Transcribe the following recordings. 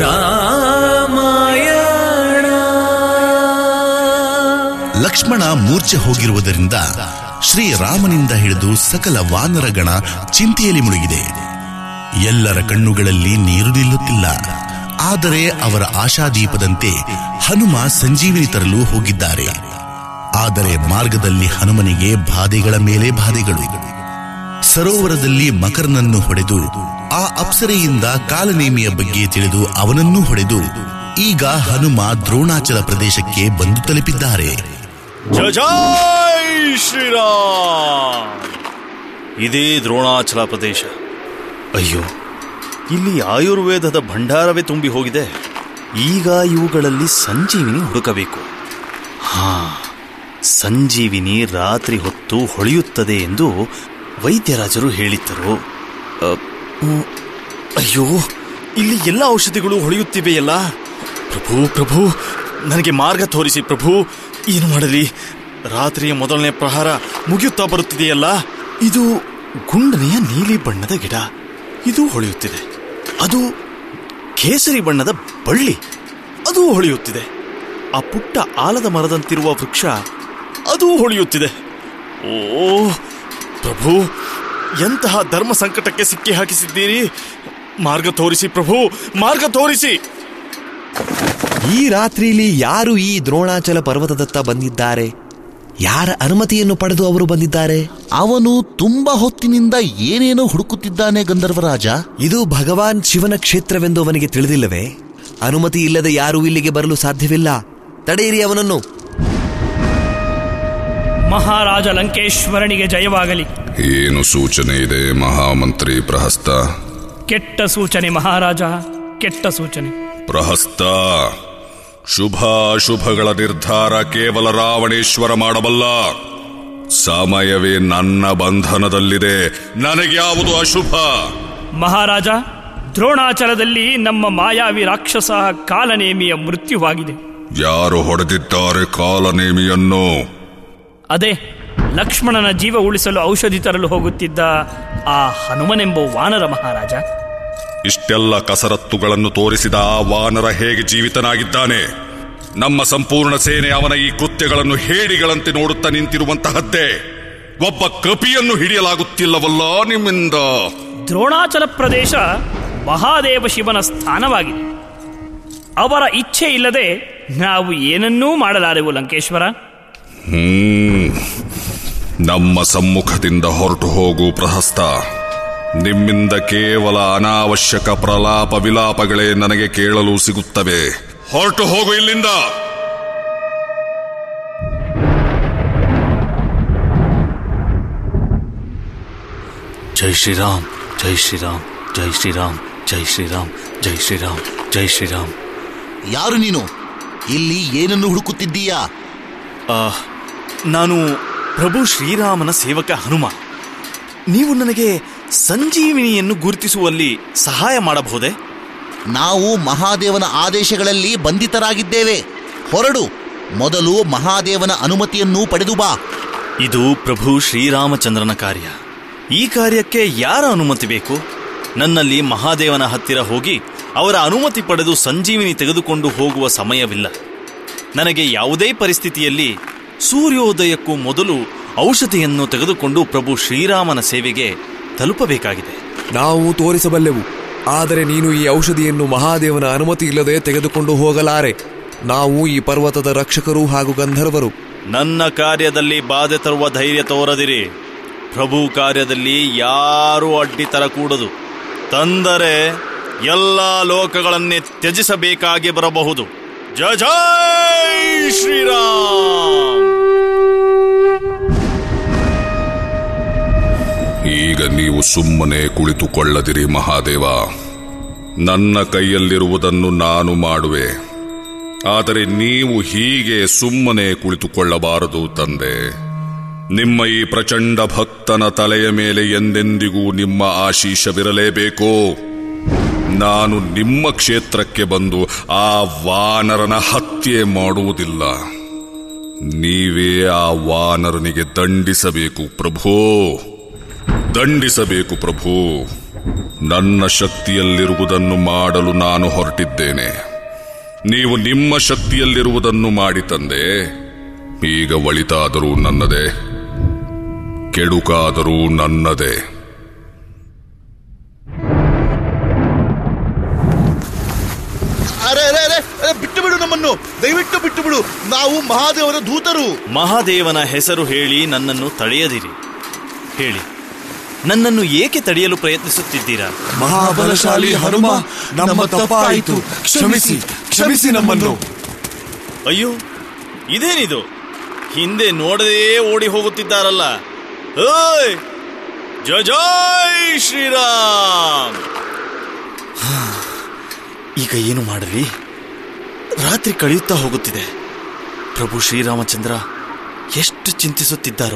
ರಾಮಾಯಣ ಲಕ್ಷ್ಮಣ ಮೂರ್ಛೆ ಹೋಗಿರುವುದರಿಂದ ಶ್ರೀರಾಮನಿಂದ ಹಿಡಿದು ಸಕಲ ವಾನರಗಣ ಚಿಂತೆಯಲ್ಲಿ ಮುಳುಗಿದೆ ಎಲ್ಲರ ಕಣ್ಣುಗಳಲ್ಲಿ ನೀರು ನಿಲ್ಲುತ್ತಿಲ್ಲ ಆದರೆ ಅವರ ಆಶಾದೀಪದಂತೆ ಹನುಮ ಸಂಜೀವಿನಿ ತರಲು ಹೋಗಿದ್ದಾರೆ ಆದರೆ ಮಾರ್ಗದಲ್ಲಿ ಹನುಮನಿಗೆ ಬಾಧೆಗಳ ಮೇಲೆ ಬಾಧೆಗಳು ಸರೋವರದಲ್ಲಿ ಮಕರನನ್ನು ಹೊಡೆದು ಆ ಅಪ್ಸರೆಯಿಂದ ಕಾಲನೇಮಿಯ ಬಗ್ಗೆ ತಿಳಿದು ಅವನನ್ನೂ ಹೊಡೆದು ಈಗ ಹನುಮ ದ್ರೋಣಾಚಲ ಪ್ರದೇಶಕ್ಕೆ ಬಂದು ತಲುಪಿದ್ದಾರೆ ಜಯ ಜೈ ಶ್ರೀರಾಮ್ ಇದೇ ದ್ರೋಣಾಚಲ ಪ್ರದೇಶ ಅಯ್ಯೋ ಇಲ್ಲಿ ಆಯುರ್ವೇದದ ಭಂಡಾರವೇ ತುಂಬಿ ಹೋಗಿದೆ ಈಗ ಇವುಗಳಲ್ಲಿ ಸಂಜೀವಿನಿ ಹುಡುಕಬೇಕು ಹಾ ಸಂಜೀವಿನಿ ರಾತ್ರಿ ಹೊತ್ತು ಹೊಳೆಯುತ್ತದೆ ಎಂದು ವೈದ್ಯರಾಜರು ಹೇಳಿದ್ದರು ಅ, ಹ್ಮ್, ಅಯ್ಯೋ ಇಲ್ಲಿ ಎಲ್ಲ ಔಷಧಿಗಳು ಹೊಳೆಯುತ್ತಿವೆಯಲ್ಲ ಪ್ರಭು ಪ್ರಭು ನನಗೆ ಮಾರ್ಗ ತೋರಿಸಿ ಪ್ರಭು ಏನು ಮಾಡಲಿ ರಾತ್ರಿಯ ಮೊದಲನೇ ಪ್ರಹಾರ ಮುಗಿಯುತ್ತಾ ಬರುತ್ತಿದೆಯಲ್ಲ ಇದು ಗುಂಡನೆಯ ನೀಲಿ ಬಣ್ಣದ ಗಿಡ ಇದು ಹೊಳೆಯುತ್ತಿದೆ ಅದು ಕೇಸರಿ ಬಣ್ಣದ ಬಳ್ಳಿ ಅದು ಹೊಳೆಯುತ್ತಿದೆ ಆ ಪುಟ್ಟ ಆಲದ ಮರದಂತಿರುವ ವೃಕ್ಷ ಅದು ಹೊಳೆಯುತ್ತಿದೆ ಓ ಪ್ರಭು ಎಂತಹ ಧರ್ಮ ಸಂಕಟಕ್ಕೆ ಸಿಕ್ಕಿ ಹಾಕಿಸಿದ್ದೀರಿ ಮಾರ್ಗ ತೋರಿಸಿ ಪ್ರಭು ಮಾರ್ಗ ತೋರಿಸಿ ಈ ರಾತ್ರಿಯಲ್ಲಿ ಯಾರು ಈ ದ್ರೋಣಾಚಲ ಪರ್ವತದತ್ತ ಬಂದಿದ್ದಾರೆ ಯಾರ ಅನುಮತಿಯನ್ನು ಪಡೆದು ಅವರು ಬಂದಿದ್ದಾರೆ ಅವನು ತುಂಬಾ ಹೊತ್ತಿನಿಂದ ಏನೇನೋ ಹುಡುಕುತ್ತಿದ್ದಾನೆ ಗಂಧರ್ವರಾಜ ಇದು ಭಗವಾನ್ ಶಿವನ ಕ್ಷೇತ್ರವೆಂದು ಅವನಿಗೆ ತಿಳಿದಿಲ್ಲವೇ ಅನುಮತಿ ಇಲ್ಲದೆ ಯಾರೂ ಇಲ್ಲಿಗೆ ಬರಲು ಸಾಧ್ಯವಿಲ್ಲ ತಡೆಯಿರಿ ಅವನನ್ನು ಮಹಾರಾಜ ಲಂಕೇಶ್ವರನಿಗೆ ಜಯವಾಗಲಿ ಏನು ಸೂಚನೆ ಇದೆ ಮಹಾಮಂತ್ರಿ ಪ್ರಹಸ್ತ ಕೆಟ್ಟ ಸೂಚನೆ ಮಹಾರಾಜ ಕೆಟ್ಟ ಸೂಚನೆ ಪ್ರಹಸ್ತ ಶುಭಾಶುಭಗಳ ನಿರ್ಧಾರ ಕೇವಲ ರಾವಣೇಶ್ವರ ಮಾಡಬಲ್ಲ ಸಮಯವೇ ನನ್ನ ಬಂಧನದಲ್ಲಿದೆ ನನಗ್ಯಾವುದು ಅಶುಭ ಮಹಾರಾಜ ದ್ರೋಣಾಚಲದಲ್ಲಿ ನಮ್ಮ ಮಾಯಾವಿ ರಾಕ್ಷಸ ಕಾಲನೇಮಿಯ ಮೃತ್ಯುವಾಗಿದೆ ಯಾರು ಹೊಡೆದಿದ್ದಾರೆ ಕಾಲನೇಮಿಯನ್ನು ಅದೇ ಲಕ್ಷ್ಮಣನ ಜೀವ ಉಳಿಸಲು ಔಷಧಿ ತರಲು ಹೋಗುತ್ತಿದ್ದ ಆ ಹನುಮನೆಂಬ ವಾನರ ಮಹಾರಾಜ ಇಷ್ಟೆಲ್ಲ ಕಸರತ್ತುಗಳನ್ನು ತೋರಿಸಿದ ಆ ವಾನರ ಹೇಗೆ ಜೀವಿತನಾಗಿದ್ದಾನೆ ನಮ್ಮ ಸಂಪೂರ್ಣ ಸೇನೆ ಅವನ ಈ ಕೃತ್ಯಗಳನ್ನು ಹೇಡಿಗಳಂತೆ ನೋಡುತ್ತಾ ನಿಂತಿರುವಂತಹದ್ದೇ ಒಬ್ಬ ಕಪಿಯನ್ನು ಹಿಡಿಯಲಾಗುತ್ತಿಲ್ಲವಲ್ಲ ನಿಮ್ಮಿಂದ ದ್ರೋಣಾಚಲ ಪ್ರದೇಶ ಮಹಾದೇವ ಶಿವನ ಸ್ಥಾನವಾಗಿದೆ ಅವರ ಇಚ್ಛೆ ಇಲ್ಲದೆ ನಾವು ಏನನ್ನೂ ಮಾಡಲಾರೆವು ಲಂಕೇಶ್ವರ ಹ್ಮ್ ನಮ್ಮ ಸಮ್ಮುಖದಿಂದ ಹೊರಟು ಹೋಗು ಪ್ರಹಸ್ತ ನಿಮ್ಮಿಂದ ಕೇವಲ ಅನಾವಶ್ಯಕ ಪ್ರಲಾಪ ವಿಲಾಪಗಳೇ ನನಗೆ ಕೇಳಲು ಸಿಗುತ್ತವೆ ಹೊರಟು ಹೋಗು ಇಲ್ಲಿಂದ ಜೈ ಶ್ರೀರಾಮ್ ಜೈ ಶ್ರೀರಾಮ್ ಜೈ ಶ್ರೀರಾಮ್ ಜೈ ಶ್ರೀರಾಮ್ ಜೈ ಶ್ರೀರಾಮ್ ಜೈ ಶ್ರೀರಾಮ್ ಯಾರು ನೀನು ಇಲ್ಲಿ ಏನನ್ನು ಹುಡುಕುತ್ತಿದ್ದೀಯಾ ಆ, ನಾನು ಪ್ರಭು ಶ್ರೀರಾಮನ ಸೇವಕ ಹನುಮ ನೀವು ನನಗೆ ಸಂಜೀವಿನಿಯನ್ನು ಗುರುತಿಸುವಲ್ಲಿ ಸಹಾಯ ಮಾಡಬಹುದೇ ನಾವು ಮಹಾದೇವನ ಆದೇಶಗಳಲ್ಲಿ ಬಂಧಿತರಾಗಿದ್ದೇವೆ ಹೊರಡು ಮೊದಲು ಮಹಾದೇವನ ಅನುಮತಿಯನ್ನು ಪಡೆದು ಬಾ ಇದು ಪ್ರಭು ಶ್ರೀರಾಮಚಂದ್ರನ ಕಾರ್ಯ ಈ ಕಾರ್ಯಕ್ಕೆ ಯಾರ ಅನುಮತಿ ಬೇಕು ನನ್ನಲ್ಲಿ ಮಹಾದೇವನ ಹತ್ತಿರ ಹೋಗಿ ಅವರ ಅನುಮತಿ ಪಡೆದು ಸಂಜೀವಿನಿ ತೆಗೆದುಕೊಂಡು ಹೋಗುವ ಸಮಯವಿಲ್ಲ ನನಗೆ ಯಾವುದೇ ಪರಿಸ್ಥಿತಿಯಲ್ಲಿ ಸೂರ್ಯೋದಯಕ್ಕೂ ಮೊದಲು ಔಷಧಿಯನ್ನು ತೆಗೆದುಕೊಂಡು ಪ್ರಭು ಶ್ರೀರಾಮನ ಸೇವೆಗೆ ತಲುಪಬೇಕಾಗಿದೆ ನಾವು ತೋರಿಸಬಲ್ಲೆವು ಆದರೆ ನೀನು ಈ ಔಷಧಿಯನ್ನು ಮಹಾದೇವನ ಅನುಮತಿ ಇಲ್ಲದೆ ತೆಗೆದುಕೊಂಡು ಹೋಗಲಾರೆ ನಾವು ಈ ಪರ್ವತದ ರಕ್ಷಕರು ಹಾಗೂ ಗಂಧರ್ವರು ನನ್ನ ಕಾರ್ಯದಲ್ಲಿ ಬಾಧೆ ತರುವ ಧೈರ್ಯ ತೋರದಿರಿ ಪ್ರಭು ಕಾರ್ಯದಲ್ಲಿ ಯಾರೂ ಅಡ್ಡಿ ತರಕೂಡದು ತಂದರೆ ಎಲ್ಲ ಲೋಕಗಳನ್ನೇ ತ್ಯಜಿಸಬೇಕಾಗಿ ಬರಬಹುದು ಜಯ ಜೈ ಶ್ರೀರಾಮ್ ಈಗ ನೀವು ಸುಮ್ಮನೆ ಕುಳಿತುಕೊಳ್ಳದಿರಿ ಮಹಾದೇವ ನನ್ನ ಕೈಯಲ್ಲಿರುವುದನ್ನು ನಾನು ಮಾಡುವೆ ಆದರೆ ನೀವು ಹೀಗೆ ಸುಮ್ಮನೆ ಕುಳಿತುಕೊಳ್ಳಬಾರದು ತಂದೆ ನಿಮ್ಮ ಈ ಪ್ರಚಂಡ ಭಕ್ತನ ತಲೆಯ ಮೇಲೆ ಎಂದೆಂದಿಗೂ ನಿಮ್ಮ ಆಶೀಷವಿರಲೇಬೇಕು ನಾನು ನಿಮ್ಮ ಕ್ಷೇತ್ರಕ್ಕೆ ಬಂದು ಆ ವಾನರನ ಹತ್ಯೆ ಮಾಡುವುದಿಲ್ಲ ನೀವೇ ಆ ವಾನರನಿಗೆ ದಂಡಿಸಬೇಕು ಪ್ರಭೋ ದಂಡಿಸಬೇಕು ಪ್ರಭು ನನ್ನ ಶಕ್ತಿಯಲ್ಲಿರುವುದನ್ನು ಮಾಡಲು ನಾನು ಹೊರಟಿದ್ದೇನೆ ನೀವು ನಿಮ್ಮ ಶಕ್ತಿಯಲ್ಲಿರುವುದನ್ನು ಮಾಡಿ ತಂದೆ ಈಗ ಒಳಿತಾದರೂ ನನ್ನದೇ ಕೆಡುಕಾದರೂ ನನ್ನದೇ ಅರೆ ಅರೆ ಅರೆ ಅರೆ, ಬಿಟ್ಟು ಬಿಡು ನಮ್ಮನ್ನು ದಯವಿಟ್ಟು ಬಿಟ್ಟು ಬಿಡು ನಾವು ಮಹಾದೇವರ ದೂತರು ಮಹಾದೇವನ ಹೆಸರು ಹೇಳಿ ನನ್ನನ್ನು ತಡೆಯದಿರಿ ಹೇಳಿ ನನ್ನನ್ನು ಏಕೆ ತಡೆಯಲು ಪ್ರಯತ್ನಿಸುತ್ತಿದ್ದೀರಾ ಮಹಾಬಲಶಾಲಿ ಹನುಮ ನಮ್ಮ ತಪ್ಪಾಯಿತು ಕ್ಷಮಿಸಿ ಕ್ಷಮಿಸಿ ನಮ್ಮನ್ನು ಅಯ್ಯೋ ಇದೇನಿದು ಹಿಂದೆ ನೋಡದೇ ಓಡಿ ಹೋಗುತ್ತಿದ್ದಾರಲ್ಲ ಓಯ್ ಜಯ ಜೈ ಶ್ರೀರಾಮ್ ಹಾ, ಈಗ ಏನು ಮಾಡಲಿ ರಾತ್ರಿ ಕಳೆಯುತ್ತಾ ಹೋಗುತ್ತಿದೆ ಪ್ರಭು ಶ್ರೀರಾಮಚಂದ್ರ ಎಷ್ಟು ಚಿಂತಿಸುತ್ತಿದ್ದಾರೋ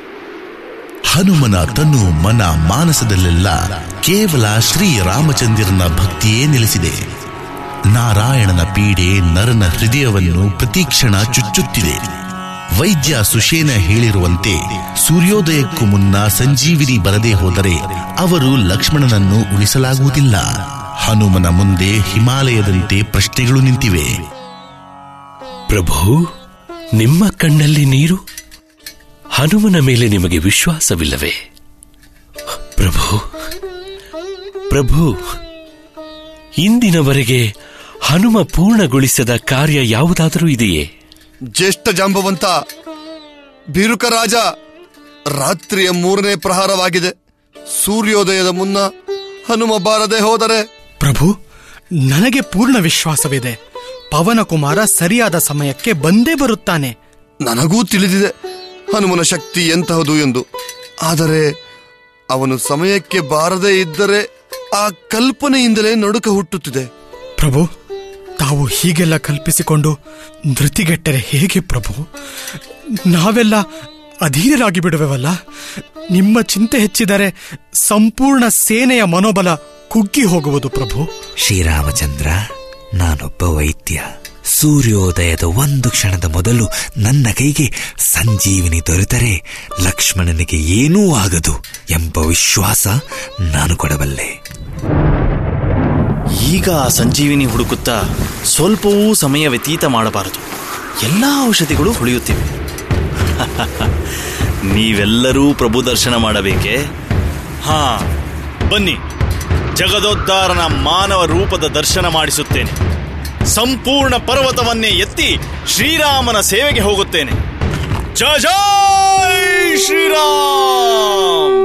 ಹನುಮನ ತನು ಮನ ಮಾನಸದಲ್ಲೆಲ್ಲ ಕೇವಲ ಶ್ರೀರಾಮಚಂದ್ರನ ಭಕ್ತಿಯೇ ನೆಲೆಸಿದೆ ನಾರಾಯಣನ ಪೀಡೆ ನರನ ಹೃದಯವನ್ನು ಪ್ರತಿಕ್ಷಣ ಚುಚ್ಚುತ್ತಿದೆ ವೈದ್ಯ ಸುಷೇನ ಹೇಳಿರುವಂತೆ ಸೂರ್ಯೋದಯಕ್ಕೂ ಮುನ್ನ ಸಂಜೀವಿನಿ ಬರದೇ ಹೋದರೆ ಅವರು ಲಕ್ಷ್ಮಣನನ್ನು ಉಳಿಸಲಾಗುವುದಿಲ್ಲ ಹನುಮನ ಮುಂದೆ ಹಿಮಾಲಯದಂತೆ ಪ್ರಶ್ನೆಗಳು ನಿಂತಿವೆ ಪ್ರಭು ನಿಮ್ಮ ಕಣ್ಣಲ್ಲಿ ನೀರು ಹನುಮನ ಮೇಲೆ ನಿಮಗೆ ವಿಶ್ವಾಸವಿಲ್ಲವೇ ಪ್ರಭು ಪ್ರಭು ಇಂದಿನವರೆಗೆ ಹನುಮ ಪೂರ್ಣಗೊಳಿಸದ ಕಾರ್ಯ ಯಾವುದಾದರೂ ಇದೆಯೇ ಜ್ಯೇಷ್ಠ ಜಾಂಬವಂತ ಬೀರುಕ ರಾಜ ರಾತ್ರಿಯ ಮೂರನೇ ಪ್ರಹಾರವಾಗಿದೆ ಸೂರ್ಯೋದಯದ ಮುನ್ನ ಹನುಮ ಬಾರದೆ ಹೋದರೆ ಪ್ರಭು ನನಗೆ ಪೂರ್ಣ ವಿಶ್ವಾಸವಿದೆ ಪವನಕುಮಾರ ಸರಿಯಾದ ಸಮಯಕ್ಕೆ ಬಂದೇ ಬರುತ್ತಾನೆ ನನಗೂ ತಿಳಿದಿದೆ ಹನುಮನ ಶಕ್ತಿ ಎಂತಹದು ಎಂದು ಆದರೆ ಅವನು ಸಮಯಕ್ಕೆ ಬಾರದೇ ಇದ್ದರೆ ಆ ಕಲ್ಪನೆಯಿಂದಲೇ ನಡುಕ ಹುಟ್ಟುತ್ತಿದೆ ಪ್ರಭು ತಾವು ಹೀಗೆಲ್ಲ ಕಲ್ಪಿಸಿಕೊಂಡು ಧೃತಿಗೆಟ್ಟರೆ ಹೇಗೆ ಪ್ರಭು ನಾವೆಲ್ಲ ಅಧೀರರಾಗಿ ಬಿಡುವೆವಲ್ಲ ನಿಮ್ಮ ಚಿಂತೆ ಹೆಚ್ಚಿದರೆ ಸಂಪೂರ್ಣ ಸೇನೆಯ ಮನೋಬಲ ಕುಗ್ಗಿ ಹೋಗುವುದು ಪ್ರಭು ಶ್ರೀರಾಮಚಂದ್ರ ನಾನೊಬ್ಬ ವೈದ್ಯ ಸೂರ್ಯೋದಯದ ಒಂದು ಕ್ಷಣದ ಮೊದಲು ನನ್ನ ಕೈಗೆ ಸಂಜೀವಿನಿ ದೊರೆತರೆ ಲಕ್ಷ್ಮಣನಿಗೆ ಏನೂ ಆಗದು ಎಂಬ ವಿಶ್ವಾಸ ನಾನು ಕೊಡಬಲ್ಲೆ ಈಗ ಆ ಸಂಜೀವಿನಿ ಹುಡುಕುತ್ತಾ ಸ್ವಲ್ಪವೂ ಸಮಯ ವ್ಯತೀತ ಮಾಡಬಾರದು ಎಲ್ಲ ಔಷಧಿಗಳು ಉಳಿಯುತ್ತಿವೆ ನೀವೆಲ್ಲರೂ ಪ್ರಭು ದರ್ಶನ ಮಾಡಬೇಕೆ ಹಾ ಬನ್ನಿ ಜಗದೋದ್ಧಾರನ ಮಾನವ ರೂಪದ ದರ್ಶನ ಮಾಡಿಸುತ್ತೇನೆ ಸಂಪೂರ್ಣ ಪರ್ವತವನ್ನೇ ಎತ್ತಿ ಶ್ರೀರಾಮನ ಸೇವೆಗೆ ಹೋಗುತ್ತೇನೆ ಜಯ ಜೈ ಶ್ರೀರಾಮ್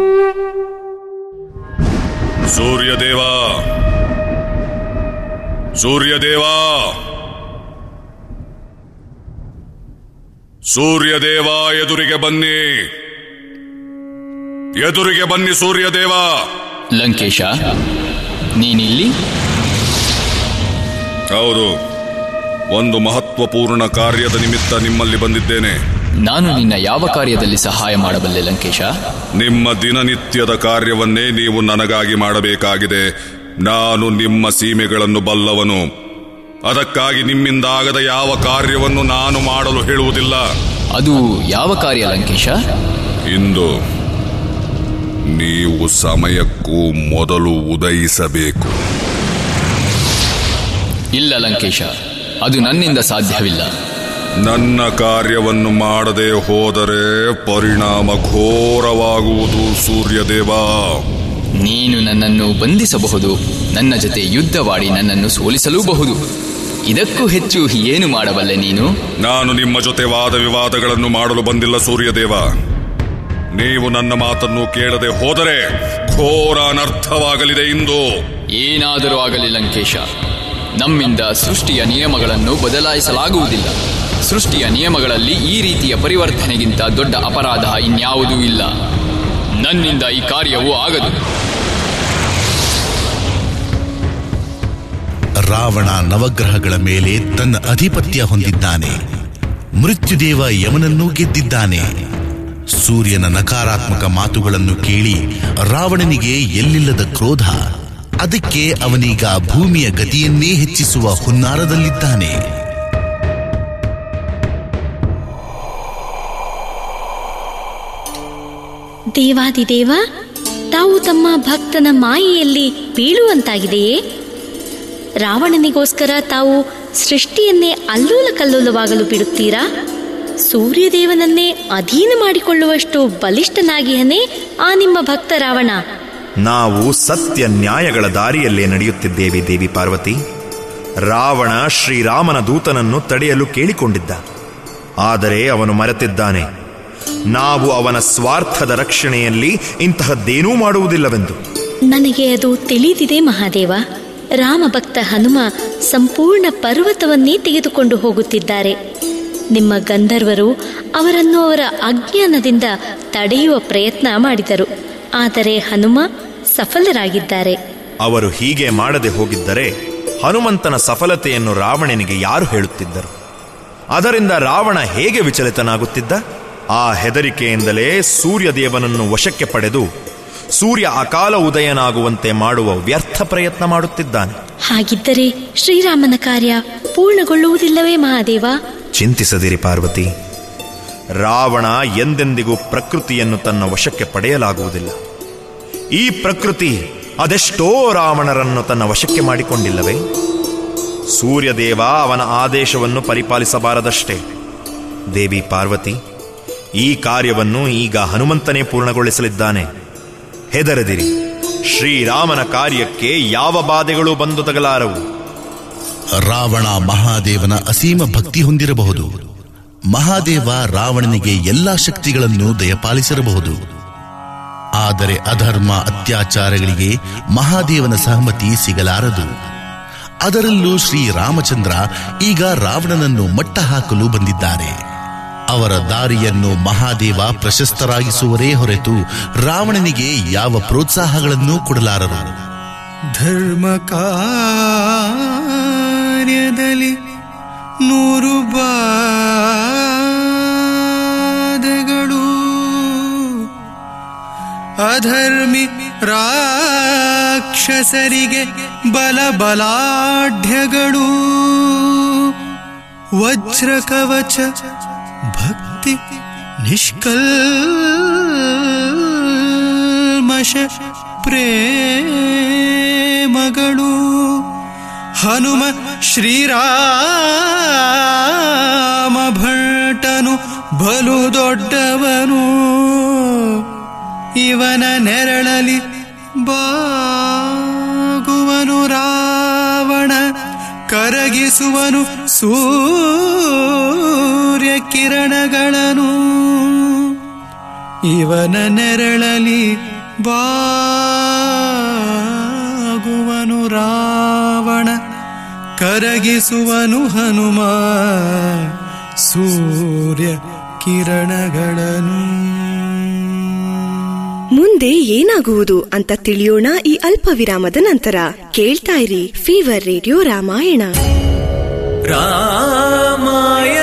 ಸೂರ್ಯದೇವ ಸೂರ್ಯದೇವ ಸೂರ್ಯದೇವ ಎದುರಿಗೆ ಬನ್ನಿ ಎದುರಿಗೆ ಬನ್ನಿ ಸೂರ್ಯದೇವ ಲಂಕೇಶ ನೀನಿಲ್ಲಿ ಹೌದು ಒಂದು ಮಹತ್ವಪೂರ್ಣ ಕಾರ್ಯದ ನಿಮಿತ್ತ ನಿಮ್ಮಲ್ಲಿ ಬಂದಿದ್ದೇನೆ ನಾನು ನಿನ್ನ ಯಾವ ಕಾರ್ಯದಲ್ಲಿ ಸಹಾಯ ಮಾಡಬಲ್ಲೆ ಲಂಕೇಶ ನಿಮ್ಮ ದಿನನಿತ್ಯದ ಕಾರ್ಯವನ್ನೇ ನೀವು ನನಗಾಗಿ ಮಾಡಬೇಕಾಗಿದೆ ನಾನು ನಿಮ್ಮ ಸೀಮೆಗಳನ್ನು ಬಲ್ಲವನು ಅದಕ್ಕಾಗಿ ನಿಮ್ಮಿಂದ ಆಗದ ಯಾವ ಕಾರ್ಯವನ್ನು ನಾನು ಮಾಡಲು ಹೇಳುವುದಿಲ್ಲ ಅದು ಯಾವ ಕಾರ್ಯ ಲಂಕೇಶ ಇಂದು ನೀವು ಸಮಯಕ್ಕೂ ಮೊದಲು ಉದಯಿಸಬೇಕು ಇಲ್ಲ ಲಂಕೇಶ ಅದು ನನ್ನಿಂದ ಸಾಧ್ಯವಿಲ್ಲ ನನ್ನ ಕಾರ್ಯವನ್ನು ಮಾಡದೆ ಹೋದರೆ ಪರಿಣಾಮ ಘೋರವಾಗುವುದು ಸೂರ್ಯದೇವ ನೀನು ನನ್ನನ್ನು ಬಂಧಿಸಬಹುದು ನನ್ನ ಜೊತೆ ಯುದ್ಧವಾಡಿ ನನ್ನನ್ನು ಸೋಲಿಸಲೂಬಹುದು ಇದಕ್ಕೂ ಹೆಚ್ಚು ಏನು ಮಾಡಬಲ್ಲೆ ನೀನು ನಾನು ನಿಮ್ಮ ಜೊತೆ ವಾದ ವಿವಾದಗಳನ್ನು ಮಾಡಲು ಬಂದಿಲ್ಲ ಸೂರ್ಯದೇವ ನೀವು ನನ್ನ ಮಾತನ್ನು ಕೇಳದೆ ಹೋದರೆ ಘೋರ ಅನರ್ಥವಾಗಲಿದೆ ಇಂದು ಏನಾದರೂ ಆಗಲಿ ಲಂಕೇಶ ನಮ್ಮಿಂದ ಸೃಷ್ಟಿಯ ನಿಯಮಗಳನ್ನು ಬದಲಾಯಿಸಲಾಗುವುದಿಲ್ಲ ಸೃಷ್ಟಿಯ ನಿಯಮಗಳಲ್ಲಿ ಈ ರೀತಿಯ ಪರಿವರ್ತನೆಗಿಂತ ದೊಡ್ಡ ಅಪರಾಧ ಇನ್ಯಾವುದೂ ಇಲ್ಲ ನನ್ನಿಂದ ಈ ಕಾರ್ಯವು ಆಗದು ರಾವಣ ನವಗ್ರಹಗಳ ಮೇಲೆ ತನ್ನ ಅಧಿಪತ್ಯ ಹೊಂದಿದ್ದಾನೆ ಮೃತ್ಯುದೇವ ಯಮನನ್ನೂ ಗೆದ್ದಿದ್ದಾನೆ ಸೂರ್ಯನ ನಕಾರಾತ್ಮಕ ಮಾತುಗಳನ್ನು ಕೇಳಿ ರಾವಣನಿಗೆ ಎಲ್ಲಿಲ್ಲದ ಕ್ರೋಧ ಅದಕ್ಕೆ ಅವನೀಗ ಭೂಮಿಯ ಗತಿಯನ್ನೇ ಹೆಚ್ಚಿಸುವ ಹುನ್ನಾರದಲ್ಲಿದ್ದಾನೆ ದೇವಾದಿದೇವ ತಾವು ತಮ್ಮ ಭಕ್ತನ ಮಾಯೆಯಲ್ಲಿ ಬೀಳುವಂತಾಗಿದೆಯೇ ರಾವಣನಿಗೋಸ್ಕರ ತಾವು ಸೃಷ್ಟಿಯನ್ನೇ ಅಲ್ಲೂಲ ಕಲ್ಲೋಲವಾಗಲು ಬಿಡುತ್ತೀರಾ ಸೂರ್ಯದೇವನನ್ನೇ ಅಧೀನ ಮಾಡಿಕೊಳ್ಳುವಷ್ಟು ಬಲಿಷ್ಠನಾಗಿಯನೇ ಆ ನಿಮ್ಮ ಭಕ್ತ ರಾವಣ ನಾವು ಸತ್ಯ ನ್ಯಾಯಗಳ ದಾರಿಯಲ್ಲೇ ನಡೆಯುತ್ತಿದ್ದೇವೆ ದೇವಿ ಪಾರ್ವತಿ ರಾವಣ ಶ್ರೀರಾಮನ ದೂತನನ್ನು ತಡೆಯಲು ಕೇಳಿಕೊಂಡಿದ್ದ ಆದರೆ ಅವನು ಮರೆತಿದ್ದಾನೆ ನಾವು ಅವನ ಸ್ವಾರ್ಥದ ರಕ್ಷಣೆಯಲ್ಲಿ ಇಂತಹದ್ದೇನೂ ಮಾಡುವುದಿಲ್ಲವೆಂದು ನನಗೆ ಅದು ತಿಳಿದಿದೆ ಮಹಾದೇವ ರಾಮಭಕ್ತ ಹನುಮ ಸಂಪೂರ್ಣ ಪರ್ವತವನ್ನೇ ತೆಗೆದುಕೊಂಡು ಹೋಗುತ್ತಿದ್ದಾರೆ ನಿಮ್ಮ ಗಂಧರ್ವರು ಅವರನ್ನು ಅವರ ಅಜ್ಞಾನದಿಂದ ತಡೆಯುವ ಪ್ರಯತ್ನ ಮಾಡಿದರು ಆದರೆ ಹನುಮ ಸಫಲರಾಗಿದ್ದಾರೆ ಅವರು ಹೀಗೆ ಮಾಡದೆ ಹೋಗಿದ್ದರೆ ಹನುಮಂತನ ಸಫಲತೆಯನ್ನು ರಾವಣನಿಗೆ ಯಾರು ಹೇಳುತ್ತಿದ್ದರು ಅದರಿಂದ ರಾವಣ ಹೇಗೆ ವಿಚಲಿತನಾಗುತ್ತಿದ್ದ ಆ ಹೆದರಿಕೆಯಿಂದಲೇ ಸೂರ್ಯದೇವನನ್ನು ವಶಕ್ಕೆ ಪಡೆದು ಸೂರ್ಯ ಅಕಾಲ ಉದಯನಾಗುವಂತೆ ಮಾಡುವ ವ್ಯರ್ಥ ಪ್ರಯತ್ನ ಮಾಡುತ್ತಿದ್ದಾನೆ ಹಾಗಿದ್ದರೆ ಶ್ರೀರಾಮನ ಕಾರ್ಯ ಪೂರ್ಣಗೊಳ್ಳುವುದಿಲ್ಲವೇ ಮಹಾದೇವ ಚಿಂತಿಸದಿರಿ ಪಾರ್ವತಿ ರಾವಣ ಎಂದೆಂದಿಗೂ ಪ್ರಕೃತಿಯನ್ನು ತನ್ನ ವಶಕ್ಕೆ ಪಡೆಯಲಾಗುವುದಿಲ್ಲ ಈ ಪ್ರಕೃತಿ ಅದೆಷ್ಟೋ ರಾವಣರನ್ನು ತನ್ನ ವಶಕ್ಕೆ ಮಾಡಿಕೊಂಡಿಲ್ಲವೇ ಸೂರ್ಯದೇವ ಅವನ ಆದೇಶವನ್ನು ಪರಿಪಾಲಿಸಬಾರದಷ್ಟೇ ದೇವಿ ಪಾರ್ವತಿ ಈ ಕಾರ್ಯವನ್ನು ಈಗ ಹನುಮಂತನೇ ಪೂರ್ಣಗೊಳಿಸಲಿದ್ದಾನೆ ಹೆದರದಿರಿ ಶ್ರೀರಾಮನ ಕಾರ್ಯಕ್ಕೆ ಯಾವ ಬಾಧೆಗಳು ಬಂದು ತಗಲಾರವು ರಾವಣ ಮಹಾದೇವನ ಅಸೀಮ ಭಕ್ತಿ ಹೊಂದಿರಬಹುದು ಮಹಾದೇವ ರಾವಣನಿಗೆ ಎಲ್ಲಾ ಶಕ್ತಿಗಳನ್ನು ದಯಪಾಲಿಸಿರಬಹುದು ಆದರೆ ಅಧರ್ಮ ಅತ್ಯಾಚಾರಗಳಿಗೆ ಮಹಾದೇವನ ಸಹಮತಿ ಸಿಗಲಾರದು ಅದರಲ್ಲೂ ಶ್ರೀರಾಮಚಂದ್ರ ಈಗ ರಾವಣನನ್ನು ಮಟ್ಟ ಹಾಕಲು ಬಂದಿದ್ದಾರೆ ಅವರ ದಾರಿಯನ್ನು ಮಹಾದೇವ ಪ್ರಶಸ್ತರಾಗಿಸುವರೇ ಹೊರತು ರಾವಣನಿಗೆ ಯಾವ ಪ್ರೋತ್ಸಾಹಗಳನ್ನೂ ಕೊಡಲಾರರು ಧರ್ಮ ಕಾರ್ಯದಲ್ಲಿ ನೂರು ಬಾಧೆಗಳು ಅಧರ್ಮಿ ರಾಕ್ಷಸರಿಗೆ ಬಲ ಬಲಾಢ್ಯಗಳು ವಜ್ರ ಕವಚ ಭಕ್ತಿ ನಿಷ್ಕಲ್ಮಶ ಪ್ರೇಮಗಳು ಹನುಮ ಶ್ರೀರಾಮ ಭಟನು ಬಲು ದೊಡ್ಡವನು ಇವನ ನೆರಳಲಿ ಬಾಗುವನು ರಾವಣ ಕರಗಿಸುವನು ಸೂರ್ಯ ಕಿರಣಗಳನ್ನು ಇವನ ನೆರಳಲಿ ಬಾಗುವನು ರಾವಣ ಕರಗಿಸುವನು ಹನುಮ ಸೂರ್ಯ ಕಿರಣಗಳನ್ನು ಮುಂದೆ ಏನಾಗುವುದು ಅಂತ ತಿಳಿಯೋಣ ಈ ಅಲ್ಪ ವಿರಾಮದ ನಂತರ ಕೇಳ್ತಾ ಇರಿ ಫೀವರ್ ರೇಡಿಯೋ ರಾಮಾಯಣ ರಾಮಾಯ